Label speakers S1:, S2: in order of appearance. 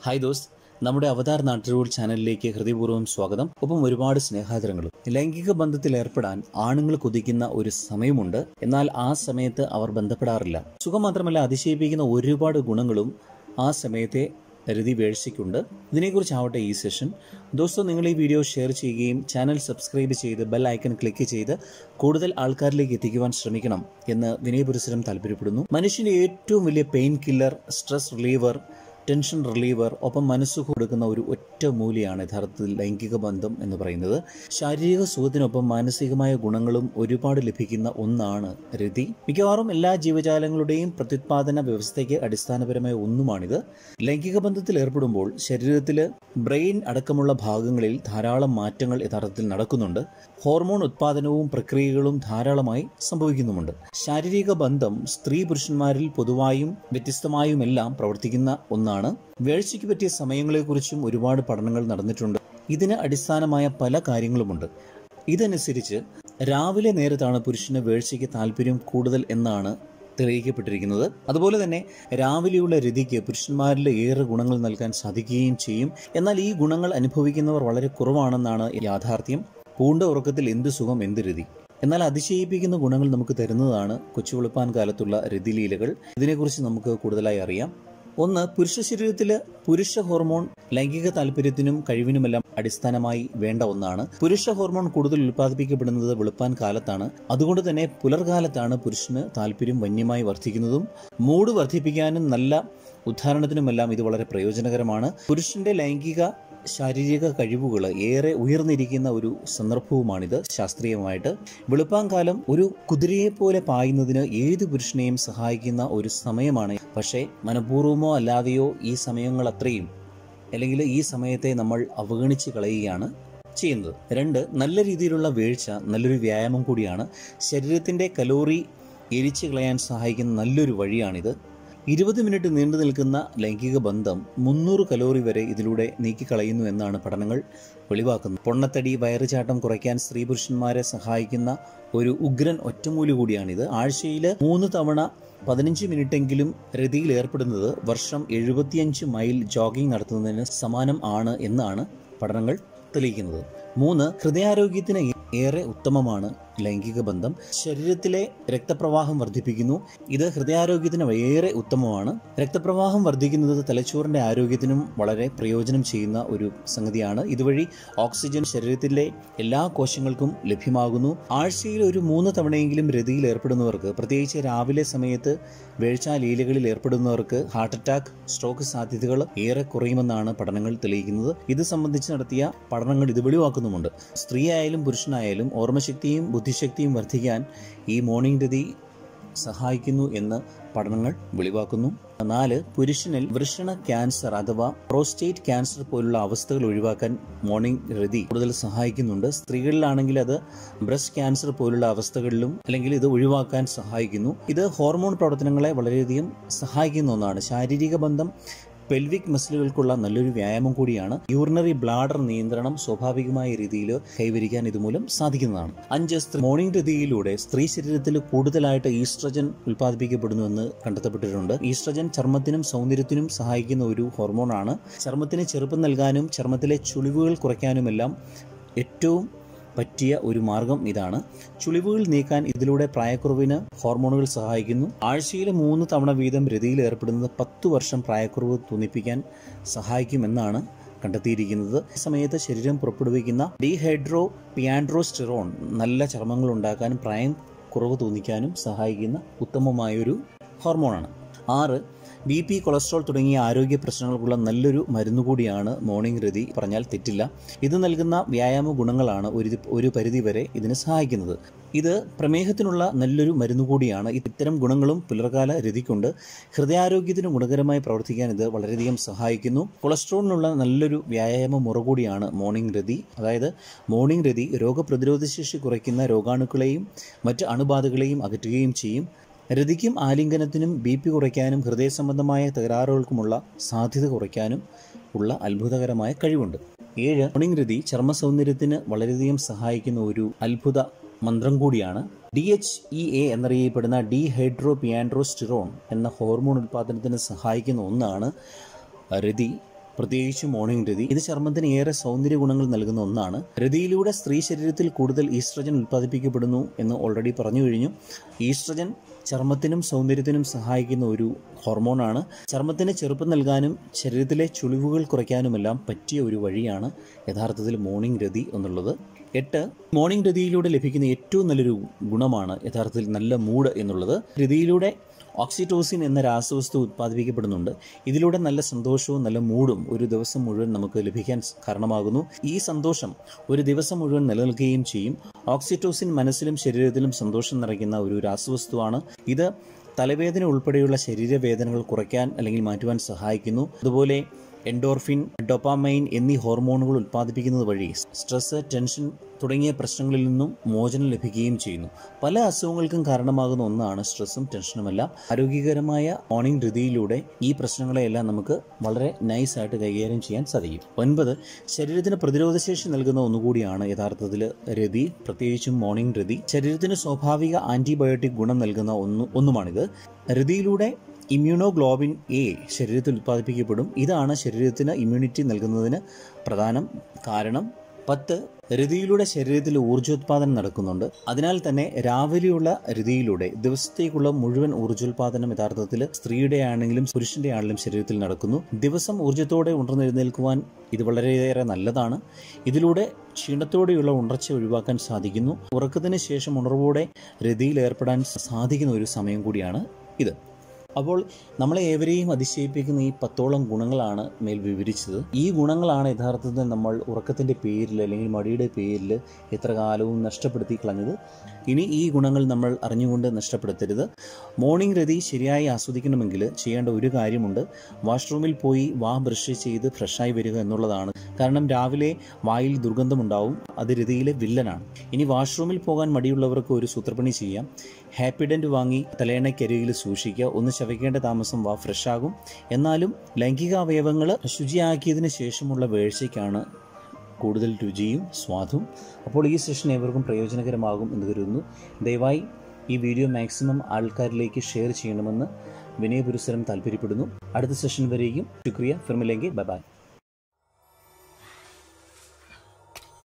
S1: hi ദോസ്ത് നമ്മുടെ അവതാർ നാട്ടുകൂടി ചാനലിലേക്ക് ഹൃദയപൂർവ്വം സ്വാഗതം ഒപ്പം ഒരുപാട് സ്നേഹാദരങ്ങളും ലൈംഗിക ബന്ധത്തിൽ ഏർപ്പെടാൻ ആണുങ്ങൾ കൊതിക്കുന്ന ഒരു സമയമുണ്ട് എന്നാൽ ആ സമയത്ത് അവർ ബന്ധപ്പെടാറില്ല സുഖം മാത്രമല്ല അതിശയിപ്പിക്കുന്ന ഒരുപാട് ഗുണങ്ങളും ആ സമയത്തെ രതി വേഴ്ചയ്ക്കുണ്ട് ഇതിനെക്കുറിച്ചാവട്ടെ ഈ സെഷൻ ദോസ്തോ നിങ്ങൾ ഈ വീഡിയോ ഷെയർ ചെയ്യുകയും ചാനൽ സബ്സ്ക്രൈബ് ചെയ്ത് ബെൽ ഐക്കൺ ക്ലിക്ക് ചെയ്ത് കൂടുതൽ ആൾക്കാരിലേക്ക് എത്തിക്കുവാൻ ശ്രമിക്കണം എന്ന് വിനയപുരസരം താല്പര്യപ്പെടുന്നു മനുഷ്യന്റെ ഏറ്റവും വലിയ pain killer stress reliever tension reliever ഒപ്പം മനസ്സ് കൊടുക്കുന്ന ഒരു ഒറ്റ മൂലിയാണ് യഥാർത്ഥത്തിൽ ലൈംഗിക ബന്ധം എന്ന് പറയുന്നത് ശാരീരിക സുഖത്തിനൊപ്പം മാനസികമായ ഗുണങ്ങളും ഒരുപാട് ലഭിക്കുന്ന ഒന്നാണ് രതി മിക്കവാറും എല്ലാ ജീവജാലങ്ങളുടെയും പ്രത്യുത്പാദന വ്യവസ്ഥയ്ക്ക് അടിസ്ഥാനപരമായ ഒന്നുമാണിത് ലൈംഗിക ബന്ധത്തിൽ ഏർപ്പെടുമ്പോൾ ശരീരത്തിൽ ബ്രെയിൻ അടക്കമുള്ള ഭാഗങ്ങളിൽ ധാരാളം മാറ്റങ്ങൾ യഥാർത്ഥത്തിൽ നടക്കുന്നുണ്ട് ഹോർമോൺ ഉത്പാദനവും പ്രക്രിയകളും ധാരാളമായി സംഭവിക്കുന്നുമുണ്ട് ശാരീരിക ബന്ധം സ്ത്രീ പുരുഷന്മാരിൽ പൊതുവായും വ്യത്യസ്തമായുമെല്ലാം പ്രവർത്തിക്കുന്ന ഒന്നാണ് വേഴ്ചയ്ക്ക് പറ്റിയ സമയങ്ങളെക്കുറിച്ചും ഒരുപാട് പഠനങ്ങൾ നടന്നിട്ടുണ്ട് ഇതിന് അടിസ്ഥാനമായ പല കാര്യങ്ങളുമുണ്ട് ഇതനുസരിച്ച് രാവിലെ നേരത്താണ് പുരുഷന് വേഴ്ചയ്ക്ക് താല്പര്യം കൂടുതൽ എന്നാണ് തെളിയിക്കപ്പെട്ടിരിക്കുന്നത് അതുപോലെ തന്നെ രാവിലെയുള്ള രതിക്ക് പുരുഷന്മാരിൽ ഏറെ ഗുണങ്ങൾ നൽകാൻ സാധിക്കുകയും ചെയ്യും എന്നാൽ ഈ ഗുണങ്ങൾ അനുഭവിക്കുന്നവർ വളരെ കുറവാണെന്നാണ് യാഥാർത്ഥ്യം പൂണ്ട ഉറക്കത്തിൽ എന്ത് സുഖം എന്ത് രതി എന്നാൽ അതിശയിപ്പിക്കുന്ന ഗുണങ്ങൾ നമുക്ക് തരുന്നതാണ് കൊച്ചുവെളുപ്പാൻ കാലത്തുള്ള രതിലീലകൾ ഇതിനെക്കുറിച്ച് നമുക്ക് കൂടുതലായി അറിയാം ഒന്ന് പുരുഷ ശരീരത്തിൽ പുരുഷ ഹോർമോൺ ലൈംഗിക താല്പര്യത്തിനും കഴിവിനുമെല്ലാം അടിസ്ഥാനമായി വേണ്ട ഒന്നാണ് പുരുഷ ഹോർമോൺ കൂടുതൽ ഉൽപ്പാദിപ്പിക്കപ്പെടുന്നത് വെളുപ്പാൻ കാലത്താണ് അതുകൊണ്ട് തന്നെ പുലർകാലത്താണ് പുരുഷന് താല്പര്യം വന്യമായി വർദ്ധിക്കുന്നതും മൂഡ് വർദ്ധിപ്പിക്കാനും നല്ല ഉദ്ധാരണത്തിനുമെല്ലാം ഇത് വളരെ പ്രയോജനകരമാണ് പുരുഷന്റെ ലൈംഗിക ശാരീരിക കഴിവുകൾ ഏറെ ഉയർന്നിരിക്കുന്ന ഒരു സന്ദർഭവുമാണിത് ശാസ്ത്രീയമായിട്ട് വെളുപ്പാങ്കാലം ഒരു കുതിരയെപ്പോലെ പായുന്നതിന് ഏത് പുരുഷനെയും സഹായിക്കുന്ന ഒരു സമയമാണ് പക്ഷേ മനഃപൂർവ്വമോ അല്ലാതെയോ ഈ സമയങ്ങൾ അത്രയും അല്ലെങ്കിൽ ഈ സമയത്തെ നമ്മൾ അവഗണിച്ച് കളയുകയാണ് ചെയ്യുന്നത് രണ്ട് നല്ല രീതിയിലുള്ള വീഴ്ച നല്ലൊരു വ്യായാമം കൂടിയാണ് ശരീരത്തിൻ്റെ കലോറി എരിച്ചു കളയാൻ സഹായിക്കുന്ന നല്ലൊരു വഴിയാണിത് ഇരുപത് മിനിറ്റ് നീണ്ടു നിൽക്കുന്ന ലൈംഗിക ബന്ധം മുന്നൂറ് കലോറി വരെ ഇതിലൂടെ നീക്കിക്കളയുന്നു എന്നാണ് പഠനങ്ങൾ വെളിവാക്കുന്നത് പൊണ്ണത്തടി വയറുചാട്ടം കുറയ്ക്കാൻ സ്ത്രീ പുരുഷന്മാരെ സഹായിക്കുന്ന ഒരു ഉഗ്രൻ ഒറ്റമൂലി കൂടിയാണിത് ആഴ്ചയിൽ മൂന്ന് തവണ പതിനഞ്ച് മിനിറ്റെങ്കിലും രതിയിൽ ഏർപ്പെടുന്നത് വർഷം എഴുപത്തിയഞ്ച് മൈൽ ജോഗിംഗ് നടത്തുന്നതിന് സമാനം ആണ് എന്നാണ് പഠനങ്ങൾ തെളിയിക്കുന്നത് മൂന്ന് ഹൃദയാരോഗ്യത്തിന് ഏറെ ഉത്തമമാണ് ലൈംഗിക ബന്ധം ശരീരത്തിലെ രക്തപ്രവാഹം വർദ്ധിപ്പിക്കുന്നു ഇത് ഹൃദയാരോഗ്യത്തിന് ഏറെ ഉത്തമമാണ് രക്തപ്രവാഹം വർദ്ധിക്കുന്നത് തലച്ചോറിന്റെ ആരോഗ്യത്തിനും വളരെ പ്രയോജനം ചെയ്യുന്ന ഒരു സംഗതിയാണ് ഇതുവഴി ഓക്സിജൻ ശരീരത്തിലെ എല്ലാ കോശങ്ങൾക്കും ലഭ്യമാകുന്നു ആഴ്ചയിൽ ഒരു മൂന്ന് തവണയെങ്കിലും രതിയിൽ ഏർപ്പെടുന്നവർക്ക് പ്രത്യേകിച്ച് രാവിലെ സമയത്ത് വേഴ്ചാ ലീലകളിൽ ഏർപ്പെടുന്നവർക്ക് ഹാർട്ട് അറ്റാക്ക് സ്ട്രോക്ക് സാധ്യതകൾ ഏറെ കുറയുമെന്നാണ് പഠനങ്ങൾ തെളിയിക്കുന്നത് ഇത് സംബന്ധിച്ച് നടത്തിയ പഠനങ്ങൾ ഇത് വെളിവാക്കുന്നുമുണ്ട് സ്ത്രീ ആയാലും പുരുഷനായാലും ഓർമ്മശക്തിയും ബുദ്ധിശക്തിയും വർദ്ധിക്കാൻ ഈ മോർണിംഗ് രതി സഹായിക്കുന്നു എന്ന് പഠനങ്ങൾ വെളിവാക്കുന്നു നാല് പുരുഷനിൽ വൃഷണ ക്യാൻസർ അഥവാ പ്രോസ്റ്റേറ്റ് ക്യാൻസർ പോലുള്ള അവസ്ഥകൾ ഒഴിവാക്കാൻ മോർണിംഗ് രതി കൂടുതൽ സഹായിക്കുന്നുണ്ട് സ്ത്രീകളിലാണെങ്കിൽ അത് ബ്രസ്റ്റ് ക്യാൻസർ പോലുള്ള അവസ്ഥകളിലും അല്ലെങ്കിൽ ഇത് ഒഴിവാക്കാൻ സഹായിക്കുന്നു ഇത് ഹോർമോൺ പ്രവർത്തനങ്ങളെ വളരെയധികം സഹായിക്കുന്ന ഒന്നാണ് ശാരീരിക ബന്ധം പെൽവിക് മസിലുകൾക്കുള്ള നല്ലൊരു വ്യായാമം കൂടിയാണ് യൂറിനറി ബ്ലാഡർ നിയന്ത്രണം സ്വാഭാവികമായ രീതിയിൽ കൈവരിക്കാൻ ഇതുമൂലം സാധിക്കുന്നതാണ് അഞ്ച് സ്ത്രീ മോർണിംഗ് രതിയിലൂടെ സ്ത്രീ ശരീരത്തിൽ കൂടുതലായിട്ട് ഈസ്ട്രജൻ ഉൽപ്പാദിപ്പിക്കപ്പെടുന്നുവെന്ന് കണ്ടെത്തപ്പെട്ടിട്ടുണ്ട് ഈസ്ട്രജൻ ചർമ്മത്തിനും സൗന്ദര്യത്തിനും സഹായിക്കുന്ന ഒരു ഹോർമോണാണ് ചർമ്മത്തിന് ചെറുപ്പം നൽകാനും ചർമ്മത്തിലെ ചുളിവുകൾ കുറയ്ക്കാനുമെല്ലാം ഏറ്റവും പറ്റിയ ഒരു മാർഗം ഇതാണ് ചുളിവുകൾ നീക്കാൻ ഇതിലൂടെ പ്രായക്കുറവിന് ഹോർമോണുകൾ സഹായിക്കുന്നു ആഴ്ചയിൽ മൂന്ന് തവണ വീതം രതിയിൽ ഏർപ്പെടുന്നത് പത്തു വർഷം പ്രായക്കുറവ് തോന്നിപ്പിക്കാൻ സഹായിക്കുമെന്നാണ് കണ്ടെത്തിയിരിക്കുന്നത് ഈ സമയത്ത് ശരീരം പുറപ്പെടുവിക്കുന്ന ഡീഹൈഡ്രോ പിയാൻഡ്രോസ്റ്റിറോൺ നല്ല ചർമ്മങ്ങൾ ഉണ്ടാക്കാനും പ്രായം കുറവ് തോന്നിക്കാനും സഹായിക്കുന്ന ഉത്തമമായൊരു ഹോർമോണാണ് ആറ് ബി പി കൊളസ്ട്രോൾ തുടങ്ങിയ ആരോഗ്യ പ്രശ്നങ്ങൾക്കുള്ള നല്ലൊരു മരുന്ന് കൂടിയാണ് മോർണിംഗ് രതി പറഞ്ഞാൽ തെറ്റില്ല ഇത് നൽകുന്ന വ്യായാമ ഗുണങ്ങളാണ് ഒരു ഒരു പരിധി വരെ ഇതിന് സഹായിക്കുന്നത് ഇത് പ്രമേഹത്തിനുള്ള നല്ലൊരു മരുന്ന് കൂടിയാണ് ഇത്തരം ഗുണങ്ങളും പുലർകാല രതിക്കുണ്ട് ഹൃദയാരോഗ്യത്തിന് ഗുണകരമായി പ്രവർത്തിക്കാൻ ഇത് വളരെയധികം സഹായിക്കുന്നു കൊളസ്ട്രോളിനുള്ള നല്ലൊരു വ്യായാമ മുറ കൂടിയാണ് മോർണിംഗ് രതി അതായത് മോർണിംഗ് രതി രോഗപ്രതിരോധ ശേഷി കുറയ്ക്കുന്ന രോഗാണുക്കളെയും മറ്റ് അണുബാധകളെയും അകറ്റുകയും ചെയ്യും രതിക്കും ആലിംഗനത്തിനും ബി പി കുറയ്ക്കാനും ഹൃദയ സംബന്ധമായ തകരാറുകൾക്കുമുള്ള സാധ്യത കുറയ്ക്കാനും ഉള്ള അത്ഭുതകരമായ കഴിവുണ്ട് ഏഴ് മോർണിംഗ് രതി ചർമ്മ സൗന്ദര്യത്തിന് വളരെയധികം സഹായിക്കുന്ന ഒരു അത്ഭുത മന്ത്രം കൂടിയാണ് ഡി എച്ച് ഇ എ എന്നറിയപ്പെടുന്ന ഡി ഹൈഡ്രോ പിയാൻഡ്രോസ്റ്റിറോൺ എന്ന ഹോർമോൺ ഉൽപ്പാദനത്തിന് സഹായിക്കുന്ന ഒന്നാണ് രതി പ്രത്യേകിച്ചും മോർണിംഗ് രതി ഇത് ചർമ്മത്തിന് ഏറെ സൗന്ദര്യ ഗുണങ്ങൾ നൽകുന്ന ഒന്നാണ് രതിയിലൂടെ സ്ത്രീ ശരീരത്തിൽ കൂടുതൽ ഈസ്ട്രജൻ ഉൽപ്പാദിപ്പിക്കപ്പെടുന്നു എന്ന് ഓൾറെഡി പറഞ്ഞു കഴിഞ്ഞു ഈസ്ട്രജൻ ചർമ്മത്തിനും സൗന്ദര്യത്തിനും സഹായിക്കുന്ന ഒരു ഹോർമോണാണ് ചർമ്മത്തിന് ചെറുപ്പം നൽകാനും ശരീരത്തിലെ ചുളിവുകൾ കുറയ്ക്കാനുമെല്ലാം പറ്റിയ ഒരു വഴിയാണ് യഥാർത്ഥത്തിൽ മോർണിംഗ് രതി എന്നുള്ളത് എട്ട് മോർണിംഗ് രതിയിലൂടെ ലഭിക്കുന്ന ഏറ്റവും നല്ലൊരു ഗുണമാണ് യഥാർത്ഥത്തിൽ നല്ല മൂഡ് എന്നുള്ളത് രതിയിലൂടെ ഓക്സിറ്റോസിൻ എന്ന രാസവസ്തു ഉത്പാദിപ്പിക്കപ്പെടുന്നുണ്ട് ഇതിലൂടെ നല്ല സന്തോഷവും നല്ല മൂഡും ഒരു ദിവസം മുഴുവൻ നമുക്ക് ലഭിക്കാൻ കാരണമാകുന്നു ഈ സന്തോഷം ഒരു ദിവസം മുഴുവൻ നിലനിൽക്കുകയും ചെയ്യും ഓക്സിറ്റോസിൻ മനസ്സിലും ശരീരത്തിലും സന്തോഷം നിറയ്ക്കുന്ന ഒരു രാസവസ്തുവാണ് ഇത് തലവേദന ഉൾപ്പെടെയുള്ള ശരീരവേദനകൾ കുറയ്ക്കാൻ അല്ലെങ്കിൽ മാറ്റുവാൻ സഹായിക്കുന്നു അതുപോലെ എൻഡോർഫിൻ ഡൊപ്പാമൈൻ എന്നീ ഹോർമോണുകൾ ഉൽപ്പാദിപ്പിക്കുന്നത് വഴി സ്ട്രെസ് ടെൻഷൻ തുടങ്ങിയ പ്രശ്നങ്ങളിൽ നിന്നും മോചനം ലഭിക്കുകയും ചെയ്യുന്നു പല അസുഖങ്ങൾക്കും കാരണമാകുന്ന ഒന്നാണ് സ്ട്രെസ്സും ടെൻഷനുമെല്ലാം ആരോഗ്യകരമായ മോർണിംഗ് ഋതിയിലൂടെ ഈ പ്രശ്നങ്ങളെയെല്ലാം നമുക്ക് വളരെ നൈസായിട്ട് കൈകാര്യം ചെയ്യാൻ സാധിക്കും ഒൻപത് ശരീരത്തിന് പ്രതിരോധശേഷി നൽകുന്ന ഒന്നുകൂടിയാണ് യഥാർത്ഥത്തിൽ രതി പ്രത്യേകിച്ചും മോർണിംഗ് രതി ശരീരത്തിന് സ്വാഭാവിക ആന്റിബയോട്ടിക് ഗുണം നൽകുന്ന ഒന്ന് ഒന്നുമാണിത് രതിയിലൂടെ ഇമ്മ്യൂണോഗ്ലോബിൻ എ ശരീരത്തിൽ ഉത്പാദിപ്പിക്കപ്പെടും ഇതാണ് ശരീരത്തിന് ഇമ്മ്യൂണിറ്റി നൽകുന്നതിന് പ്രധാനം കാരണം പത്ത് രതിയിലൂടെ ശരീരത്തിൽ ഊർജ്ജോത്പാദനം നടക്കുന്നുണ്ട് അതിനാൽ തന്നെ രാവിലെയുള്ള രതിയിലൂടെ ദിവസത്തേക്കുള്ള മുഴുവൻ ഊർജ്ജോത്പാദനം യഥാർത്ഥത്തിൽ സ്ത്രീയുടെ ആണെങ്കിലും പുരുഷന്റെ ആണെങ്കിലും ശരീരത്തിൽ നടക്കുന്നു ദിവസം ഊർജ്ജത്തോടെ ഉണർന്നെഴുന്നേൽക്കുവാൻ ഇത് വളരെയേറെ നല്ലതാണ് ഇതിലൂടെ ക്ഷീണത്തോടെയുള്ള ഉണർച്ച ഒഴിവാക്കാൻ സാധിക്കുന്നു ഉറക്കത്തിന് ശേഷം ഉണർവോടെ രതിയിൽ ഏർപ്പെടാൻ സാധിക്കുന്ന ഒരു സമയം കൂടിയാണ് ഇത് അപ്പോൾ നമ്മളെ ഏവരെയും അതിശയിപ്പിക്കുന്ന ഈ പത്തോളം ഗുണങ്ങളാണ് മേൽ വിവരിച്ചത് ഈ ഗുണങ്ങളാണ് യഥാർത്ഥത്തിൽ നമ്മൾ ഉറക്കത്തിൻ്റെ പേരിൽ അല്ലെങ്കിൽ മടിയുടെ പേരിൽ എത്ര കാലവും നഷ്ടപ്പെടുത്തി കളഞ്ഞത് ഇനി ഈ ഗുണങ്ങൾ നമ്മൾ അറിഞ്ഞുകൊണ്ട് നഷ്ടപ്പെടുത്തരുത് മോർണിംഗ് രതി ശരിയായി ആസ്വദിക്കണമെങ്കിൽ ചെയ്യേണ്ട ഒരു കാര്യമുണ്ട് വാഷ്റൂമിൽ പോയി വാ ബ്രഷ് ചെയ്ത് ഫ്രഷായി വരിക എന്നുള്ളതാണ് കാരണം രാവിലെ വായിൽ ദുർഗന്ധമുണ്ടാവും അത് രതിയിലെ വില്ലനാണ് ഇനി വാഷ്റൂമിൽ പോകാൻ മടിയുള്ളവർക്ക് ഒരു സൂത്രപ്പണി ചെയ്യാം ഹാപ്പിഡൻറ്റ് വാങ്ങി തലയണയ്ക്കരികിൽ സൂക്ഷിക്കുക ഒന്ന് ചവയ്ക്കേണ്ട താമസം വാ ഫ്രഷാകും എന്നാലും ലൈംഗികാവയവങ്ങൾ ശുചിയാക്കിയതിന് ശേഷമുള്ള വേഴ്ചയ്ക്കാണ് കൂടുതൽ രുചിയും സ്വാദും അപ്പോൾ ഈ സെഷൻ ഏവർക്കും പ്രയോജനകരമാകും എന്ന് കരുതുന്നു ദയവായി ഈ വീഡിയോ മാക്സിമം ആൾക്കാരിലേക്ക് ഷെയർ ചെയ്യണമെന്ന് വിനയപുരസരം താല്പര്യപ്പെടുന്നു അടുത്ത സെഷൻ വരെയും ശുക്രിയ ഫിർമിലെങ്കിൽ ബൈ ബൈ